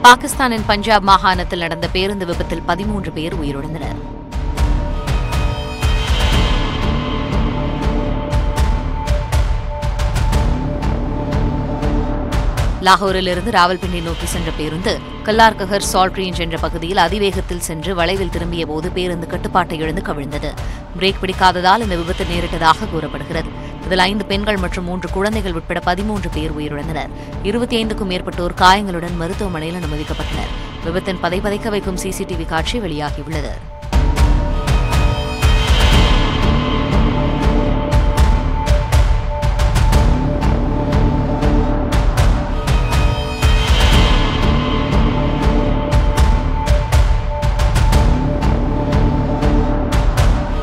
பாகிஸ்தானின் பஞ்சாப் மாகாணத்தில் நடந்த பேருந்து விபத்தில் பதிமூன்று பேர் உயிரிழந்தனர் லாகூரிலிருந்து ராவல்பிண்டி நோக்கி சென்ற பேருந்து கல்லார்கஹர் சால்ட் ரேஞ்ச் என்ற பகுதியில் அதிவேகத்தில் சென்று வளைவில் திரும்பிய போது பேருந்து கட்டுப்பாட்டை இழந்து கவிழ்ந்தது பிரேக் பிடிக்காததால் இந்த விபத்து நேரிட்டதாக கூறப்படுகிறது இதில் ஐந்து பெண்கள் மற்றும் மூன்று குழந்தைகள் உட்பட பதிமூன்று பேர் உயிரிழந்தனர் இருபத்தி ஐந்துக்கும் மேற்பட்டோர் காயங்களுடன் மருத்துவமனையில் அனுமதிக்கப்பட்டனர் விபத்தின் பதைபதைக்க வைக்கும் சிசிடிவி காட்சி வெளியாகியுள்ளது